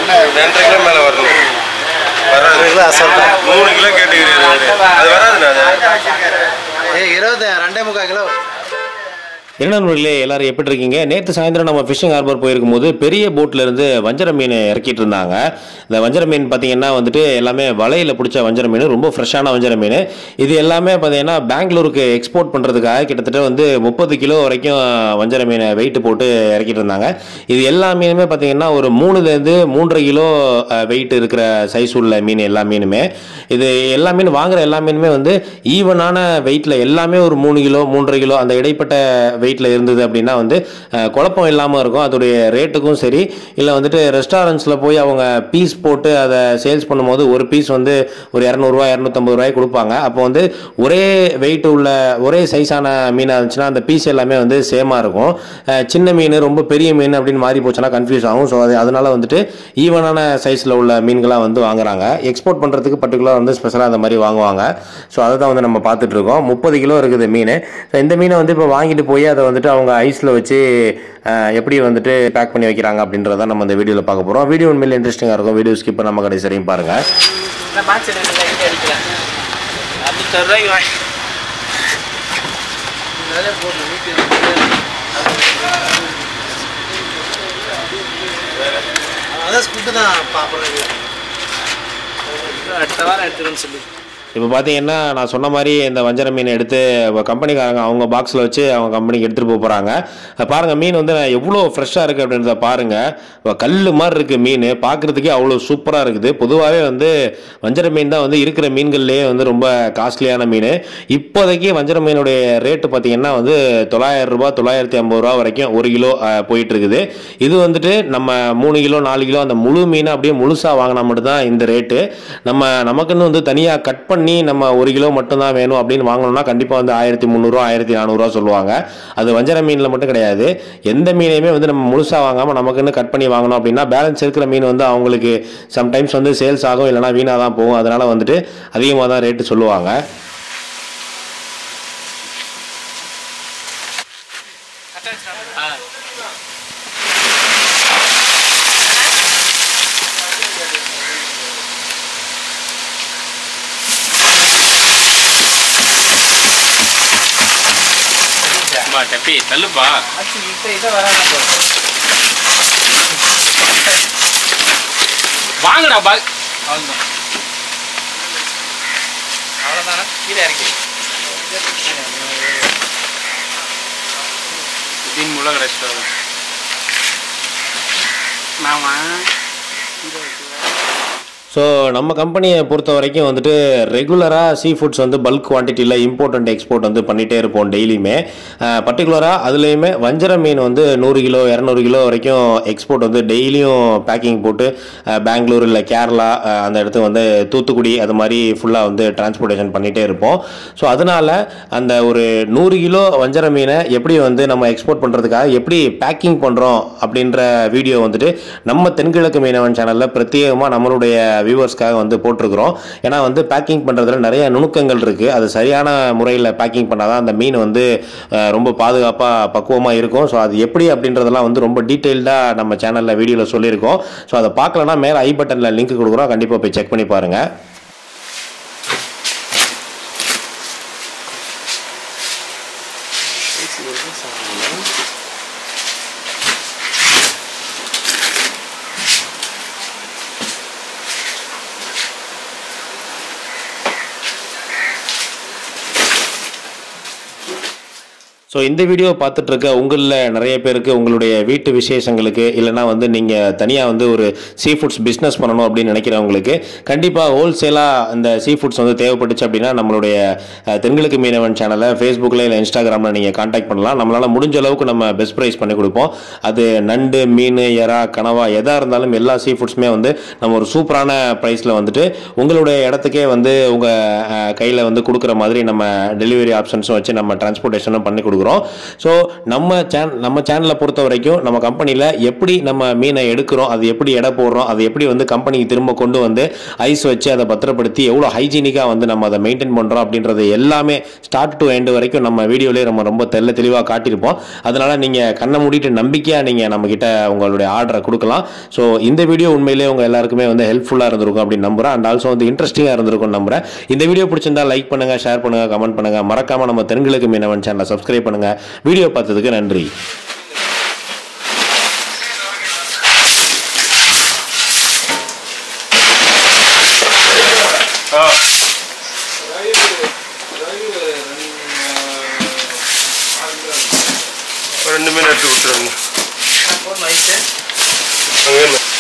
ரெண்டரை கிலோ மேலே வரணும் வராது கிலோ அசல்ட்டா மூணு கிலோ கேட்டுக்கிறீங்க அது வராதுண்ணா அது ஏ இருபது ரெண்டே முக்கால் கிலோ என்ன நண்பர்களே எல்லாரும் எப்படி இருக்கீங்க நேற்று சாயந்தரம் நம்ம ஃபிஷிங் ஹார்பர் போயிருக்கும் போது பெரிய போட்ல இருந்து வஞ்சர மீன் இறக்கிட்டு இருந்தாங்க இந்த வஞ்சர மீன் பார்த்தீங்கன்னா வந்துட்டு எல்லாமே வலையில் பிடிச்ச வஞ்சர மீன் ரொம்ப ஃப்ரெஷ்ஷான வஞ்சர மீன் இது எல்லாமே பார்த்தீங்கன்னா பெங்களூருக்கு எக்ஸ்போர்ட் பண்ணுறதுக்காக கிட்டத்தட்ட வந்து முப்பது கிலோ வரைக்கும் வஞ்சர மீனை வெயிட் போட்டு இறக்கிட்டு இருந்தாங்க இது எல்லா மீனுமே பார்த்தீங்கன்னா ஒரு மூணுலேருந்து மூன்றரை கிலோ வெயிட் இருக்கிற சைஸ் உள்ள மீன் எல்லா மீனுமே இது எல்லா மீன் வாங்குற எல்லா மீனுமே வந்து ஈவனான வெயிட்டில் எல்லாமே ஒரு மூணு கிலோ மூன்றரை கிலோ அந்த இடைப்பட்ட வெயிட்டில் இருந்தது அப்படின்னா வந்து அஹ், குழப்பம் இல்லாமல் இருக்கும் அதோடைய ரேட்டுக்கும் சரி இல்லை வந்துட்டு ரெஸ்டாரண்ட்ஸில் போய் அவங்க பீஸ் போட்டு அதை சேல்ஸ் பண்ணும்போது ஒரு பீஸ் வந்து ஒரு இரநூறுவா இரநூத்தம்பது ரூபாய் கொடுப்பாங்க அப்போ வந்து ஒரே வெயிட் உள்ள ஒரே சைஸான மீனாக இருந்துச்சுன்னா அந்த பீஸ் எல்லாமே வந்து சேமாக இருக்கும் அஹ், சின்ன மீன் ரொம்ப பெரிய மீன் அப்படின்னு மாறி போச்சுன்னா கன்ஃபியூஸ் ஆகும் ஸோ அது அதனால வந்துட்டு ஈவனான சைஸில் உள்ள மீன்களாக வந்து வாங்குறாங்க எக்ஸ்போர்ட் பண்ணுறதுக்கு பர்டிகுலராக வந்து ஸ்பெஷலாக அந்த மாதிரி வாங்குவாங்க ஸோ அதை தான் வந்து நம்ம பார்த்துட்டு இருக்கோம் முப்பது கிலோ இருக்குது மீன் ஸோ இந்த மீனை வந்து இப்போ வாங்கிட்டு போய் அதை வந்துட்டு அவங்க ஐஸில் வச்சு அஹ், எப்படி வந்துட்டு பேக் பண்ணி வைக்கிறாங்க அப்படின்றத நம்ம இந்த வீடியோவில் பார்க்க போகிறோம் வீடியோ உண்மையில இன்ட்ரெஸ்டிங்காக இருக்கும் வீடியோ ஸ்கிப் நம்ம கடைசி வரையும் பாருங்கள் நான் மேட்ச் எடுக்கல இங்கே அடிக்கிறேன் அறுநூத்தறு ரூபாய்க்கு வாங்கி அதான் ஸ்குட்டு தான் பார்ப்பேன் அடுத்த வாரம் எடுத்துருன்னு சொல்லி இப்போ பார்த்தீங்கன்னா நான் சொன்ன மாதிரி இந்த வஞ்சர மீன் எடுத்து கம்பெனிக்காரங்க அவங்க பாக்ஸில் வச்சு அவங்க கம்பெனிக்கு எடுத்துகிட்டு போக போகிறாங்க பாருங்கள் மீன் வந்து எவ்வளோ ஃப்ரெஷ்ஷாக இருக்குது அப்படின்றத பாருங்கள் கல் மாதிரி இருக்குது மீன் பார்க்குறதுக்கே அவ்வளோ சூப்பராக இருக்குது பொதுவாகவே வந்து வஞ்சர மீன் தான் வந்து இருக்கிற மீன்கள்லேயே வந்து ரொம்ப காஸ்ட்லியான மீன் இப்போதைக்கு வஞ்சர மீனுடைய ரேட்டு பார்த்தீங்கன்னா வந்து தொள்ளாயிரம் ரூபாய் தொள்ளாயிரத்தி ஐம்பது ரூபா வரைக்கும் ஒரு கிலோ அஹ், போயிட்டு இருக்குது இது வந்துட்டு நம்ம மூணு கிலோ நாலு கிலோ அந்த முழு மீனை அப்படியே முழுசாக வாங்கினா மட்டும்தான் இந்த ரேட்டு நம்ம நமக்குன்னு வந்து தனியாக கட் பண்ணி நம்ம ஒரு கிலோ மட்டும்தான் வேணும் அப்படின்னு வாங்கணும்னா கண்டிப்பாக வந்து ஆயிரத்தி முந்நூறுரூவா ஆயிரத்தி நானூறுரூவா சொல்லுவாங்க அது வஞ்சர மீனில் மட்டும் கிடையாது எந்த மீனையுமே வந்து நம்ம முழுசாக வாங்காமல் நமக்குன்னு கட் பண்ணி வாங்கணும் அப்படின்னா பேலன்ஸ் இருக்கிற மீன் வந்து அவங்களுக்கு சம்டைம்ஸ் வந்து சேல்ஸ் ஆகும் இல்லைனா வீணாக தான் போகும் அதனால் வந்துட்டு அதிகமாக தான் ரேட்டு சொல்லுவாங்க அம்மா டப்பி தள்ளுப்பா ஆச்சு இப்போ இதை வரானா போதும் வாங்கடா பா அவ்வளோதான் அவ்வளோதானா கீழே இறக்கி மீன் முள்ள கிடைச்சிட்டு மாமா ஸோ நம்ம கம்பெனியை பொறுத்த வரைக்கும் வந்துட்டு ரெகுலராக சீ ஃபுட்ஸ் வந்து பல்க் குவான்டிட்டியில் இம்போர்ட் அண்ட் எக்ஸ்போர்ட் வந்து பண்ணிகிட்டே இருப்போம் டெய்லியுமே பர்டிகுலராக அதுலேயுமே வஞ்சர மீன் வந்து நூறு கிலோ இரநூறு கிலோ வரைக்கும் எக்ஸ்போர்ட் வந்து டெய்லியும் பேக்கிங் போட்டு அஹ், பெங்களூர் இல்லை கேரளா அஹ், அந்த இடத்துக்கு வந்து தூத்துக்குடி அது மாதிரி ஃபுல்லாக வந்து டிரான்ஸ்போர்ட்டேஷன் பண்ணிகிட்டே இருப்போம் ஸோ அதனால் அந்த ஒரு நூறு கிலோ வஞ்சர மீனை எப்படி வந்து நம்ம எக்ஸ்போர்ட் பண்ணுறதுக்காக எப்படி பேக்கிங் பண்ணுறோம் அப்படின்ற வீடியோ வந்துட்டு நம்ம தென்கிழக்கு மீனவன் சேனலில் பிரத்யேகமாக நம்மளுடைய வியூவர்ஸ்க்காக வந்து போட்டிருக்கிறோம் ஏன்னா வந்து பேக்கிங் பண்ணுறதுல நிறைய நுணுக்கங்கள் இருக்குது அது சரியான முறையில் பேக்கிங் பண்ணால் தான் அந்த மீன் வந்து அஹ், ரொம்ப பாதுகாப்பாக பக்குவமாக இருக்கும் ஸோ அது எப்படி அப்படின்றதெல்லாம் வந்து ரொம்ப டீட்டெயில்டாக நம்ம சேனலில் வீடியோவில் சொல்லியிருக்கோம் ஸோ அதை பார்க்கலன்னா மேலே ஐ பட்டனில் லிங்க் கொடுக்குறோம் கண்டிப்பாக போய் செக் பண்ணி பாருங்கள் ஸோ இந்த வீடியோ பார்த்துட்டு இருக்க உங்களில் நிறைய பேருக்கு உங்களுடைய வீட்டு விசேஷங்களுக்கு இல்லைனா வந்து நீங்கள் தனியாக வந்து ஒரு சீ ஃபுட்ஸ் பிஸ்னஸ் பண்ணணும் அப்படின்னு நினைக்கிறவங்களுக்கு கண்டிப்பாக ஹோல்சேலாக இந்த சீ ஃபுட்ஸ் வந்து தேவைப்பட்டுச்சு அப்படின்னா நம்மளுடைய அஹ், தென்கிழக்கு மீனவன் சேனலை ஃபேஸ்புக்கில் இல்லை இன்ஸ்டாகிராமில் நீங்கள் காண்டாக்ட் பண்ணலாம் நம்மளால் முடிஞ்ச அளவுக்கு நம்ம பெஸ்ட் ப்ரைஸ் பண்ணி கொடுப்போம் அது நண்டு மீன் எறா கனவா எதாக இருந்தாலும் எல்லா சீ ஃபுட்ஸுமே வந்து நம்ம ஒரு சூப்பரான ப்ரைஸில் வந்துட்டு உங்களுடைய இடத்துக்கே வந்து உங்கள் கையில் வந்து கொடுக்குற மாதிரி நம்ம டெலிவரி ஆப்ஷன்ஸும் வச்சு நம்ம டிரான்ஸ்போர்ட்டேஷனும் பண்ணி கொடுக்குறோம் கொடுக்குறோம் ஸோ நம்ம சேன் நம்ம சேனலை பொறுத்த வரைக்கும் நம்ம கம்பெனியில் எப்படி நம்ம மீனை எடுக்கிறோம் அது எப்படி எடை போடுறோம் அது எப்படி வந்து கம்பெனிக்கு திரும்ப கொண்டு வந்து ஐஸ் வச்சு அதை பத்திரப்படுத்தி எவ்வளோ ஹைஜீனிக்காக வந்து நம்ம அதை மெயின்டைன் பண்ணுறோம் அப்படின்றது எல்லாமே ஸ்டார்ட் டு எண்டு வரைக்கும் நம்ம வீடியோலேயே நம்ம ரொம்ப தெல்ல தெளிவாக காட்டியிருப்போம் அதனால நீங்கள் கண்ணை மூடிட்டு நம்பிக்கையாக நீங்கள் நம்மக்கிட்ட உங்களுடைய ஆர்டரை கொடுக்கலாம் ஸோ இந்த வீடியோ உண்மையிலேயே உங்கள் எல்லாருக்குமே வந்து ஹெல்ப்ஃபுல்லாக இருந்திருக்கும் அப்படின்னு நம்புறேன் அண்ட் ஆல்சோ வந்து இன்ட்ரெஸ்டிங்காக இருந்திருக்கும் நம்புறேன் இந்த வீடியோ பிடிச்சிருந்தா லைக் பண்ணுங்கள் ஷேர் பண்ணுங்கள் கமெண்ட் பண்ணுங்கள் மறக்காமல் நம்ம தென்கிழக்கு மீனவன் சேனலை சப்ஸ்கிரைப் பண்ணுங்கள் வீடியோ பார்த்ததுக்கு நன்றி ஆ ஒரு ரெண்டு மீன் எடுத்து கொடுத்துருங்க போதும் ஐஸு அங்கே